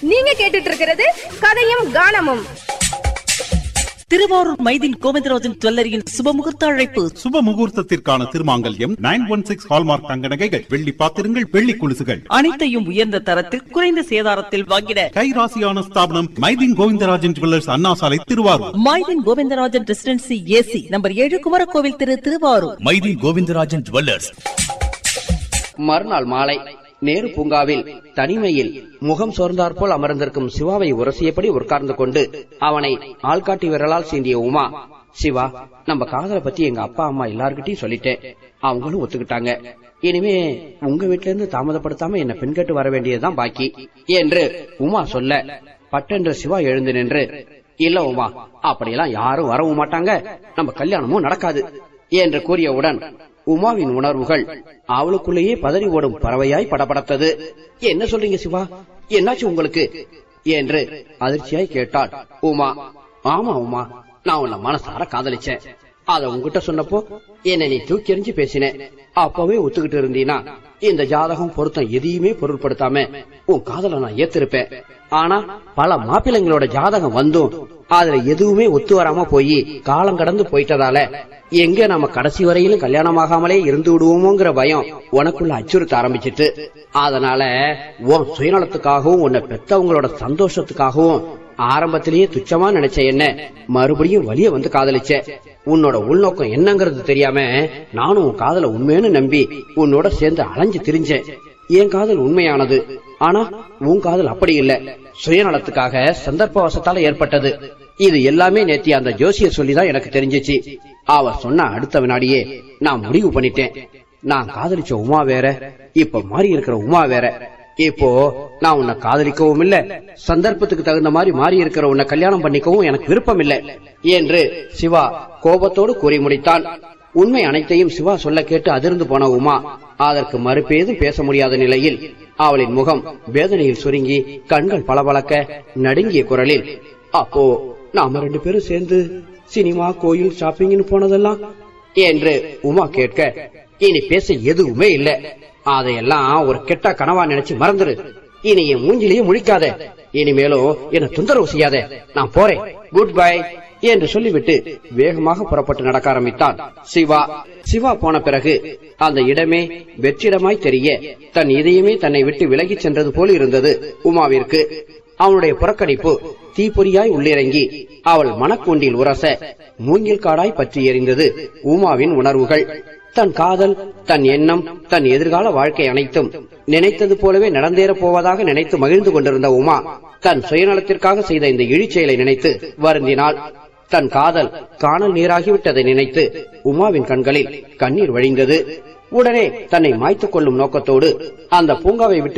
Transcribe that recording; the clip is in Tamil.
நீங்க கேட்டுட்டு இருக்கிறது கதையும் கானமும் திருவாரூர் மைதின் கோவிந்தராஜன் ஜுவல்லரியின் சுபமுகூர்த்த அழைப்பு சுப முகூர்த்தத்திற்கான திருமாங்கல்யம் நைன் ஒன் சிக்ஸ் ஹால்மார்க் தங்க நகைகள் வெள்ளி பாத்திரங்கள் வெள்ளி குலுசுகள் அனைத்தையும் உயர்ந்த தரத்தில் குறைந்த சேதாரத்தில் வாங்கிட கைராசியான ஸ்தாபனம் மைதீன் கோவிந்தராஜன் ஜுவல்லர்ஸ் அண்ணா சாலை Tiruvarur Maideen Govindarajan residency AC number ஏழு குமரகோவில் திரு திருவாரூர் மைதி கோவிந்தராஜன் ஜுவல்லர்ஸ் மறுநாள் மாலை நேரு பூங்காவில் தனிமையில் முகம் சோர்ந்தாற்போல் அமர்ந்திருக்கும் சிவாவை உரசியபடி உட்கார்ந்து கொண்டு அவனை ஆள்காட்டி விரலால் சீண்டிய உமா சிவா நம்ம காதலை பத்தி எங்க அப்பா அம்மா எல்லார்கிட்டயும் சொல்லிட்டேன் அவங்களும் ஒத்துக்கிட்டாங்க இனிமே உங்க வீட்ல இருந்து தாமதப்படுத்தாம என்ன பெண் கேட்டு வர வேண்டியதுதான் பாக்கி என்று உமா சொல்ல பட்டென்று சிவா எழுந்து நின்று இல்ல உமா அப்படியெல்லாம் யாரும் வரவும் மாட்டாங்க நம்ம கல்யாணமும் நடக்காது என்று கூறியவுடன் உமாவின் உணர்வுகள் அவளுக்குள்ளேயே பதறி ஓடும் பறவையாய் படபடத்தது என்ன சொல்றீங்க சிவா என்னாச்சு உங்களுக்கு என்று அதிர்ச்சியாய் கேட்டாள் உமா ஆமா உமா நான் உன்னை மனசார காதலிச்சேன் அத உன்கிட்ட சொன்னப்போ என்ன நீ தூக்கி எறிஞ்சு பேசின அப்பவே ஒத்துக்கிட்டு இருந்தீனா இந்த ஜாதகம் பொருத்தம் எதையுமே பொருட்படுத்தாம உன் காதலை நான் ஏத்திருப்பேன் ஆனா பல மாப்பிள்ளைங்களோட ஜாதகம் வந்தும் அதுல எதுவுமே ஒத்து வராம போய் காலம் கடந்து போயிட்டதால எங்க நம்ம கடைசி வரையிலும் கல்யாணமாகாமலே இருந்து விடுவோமோங்கிற பயம் உனக்குள்ள அச்சுறுத்த ஆரம்பிச்சிட்டு அதனால உன் சுயநலத்துக்காகவும் உன்னை பெத்தவங்களோட சந்தோஷத்துக்காகவும் ஆரம்பத்திலேயே துச்சமா நினைச்ச என்ன மறுபடியும் வழிய வந்து காதலிச்ச உன்னோட உள்நோக்கம் என்னங்கிறது தெரியாம நானும் உன் காதல உண்மைன்னு நம்பி உன்னோட சேர்ந்து அலைஞ்சு திரிஞ்சேன் என் காதல் உண்மையானது ஆனா உன் காதல் அப்படி இல்ல சுயநலத்துக்காக சந்தர்ப்பவசத்தால ஏற்பட்டது இது எல்லாமே நேத்தி அந்த ஜோசியர் சொல்லிதான் எனக்கு தெரிஞ்சிச்சு அவ சொன்ன அடுத்த வினாடியே நான் முடிவு பண்ணிட்டேன் நான் காதலிச்ச உமா வேற இப்ப மாறி இருக்கிற உமா வேற இப்போ நான் உன்னை காதலிக்கவும் இல்ல சந்தர்ப்பத்துக்கு தகுந்த மாதிரி மாறி இருக்கிற உன்னை கல்யாணம் பண்ணிக்கவும் எனக்கு விருப்பம் இல்ல என்று சிவா கோபத்தோடு கூறி முடித்தான் உண்மை அனைத்தையும் சிவா சொல்ல கேட்டு அதிர்ந்து போன உமா அதற்கு மறுப்பேதும் பேச முடியாத நிலையில் அவளின் முகம் வேதனையில் சுருங்கி கண்கள் பளபளக்க நடுங்கிய குரலில் அப்போ நாம ரெண்டு பேரும் சேர்ந்து சினிமா கோயில் ஷாப்பிங்னு போனதெல்லாம் என்று உமா கேட்க இனி பேச எதுவுமே இல்ல அதையெல்லாம் ஒரு கெட்ட கனவா நினைச்சு மறந்துரு இனி என் மூஞ்சிலேயே முழிக்காத இனிமேலும் என்ன தொந்தரவு செய்யாத நான் போறேன் குட் பை என்று சொல்லிவிட்டு வேகமாக புறப்பட்டு நடக்க ஆரம்பித்தான் சிவா சிவா போன பிறகு அந்த இடமே வெற்றிடமாய் தெரிய தன் இதயமே தன்னை விட்டு விலகிச் சென்றது போல் இருந்தது உமாவிற்கு அவனுடைய புறக்கணிப்பு தீப்பொறியாய் உள்ளிறங்கி அவள் மனக்கூண்டில் உரச மூங்கில் காடாய் பற்றி எறிந்தது உமாவின் உணர்வுகள் தன் காதல் தன் எண்ணம் தன் எதிர்கால வாழ்க்கை அனைத்தும் நினைத்தது போலவே நடந்தேறப் போவதாக நினைத்து மகிழ்ந்து கொண்டிருந்த உமா தன் சுயநலத்திற்காக செய்த இந்த இழிச்செயலை நினைத்து வருந்தினாள் தன் காதல் காணல் நீராகிவிட்டதை நினைத்து உமாவின் கண்களில் கண்ணீர் வழிந்தது உடனே தன்னை மாய்த்துக் கொள்ளும் நோக்கத்தோடு அந்த பூங்காவை விட்டு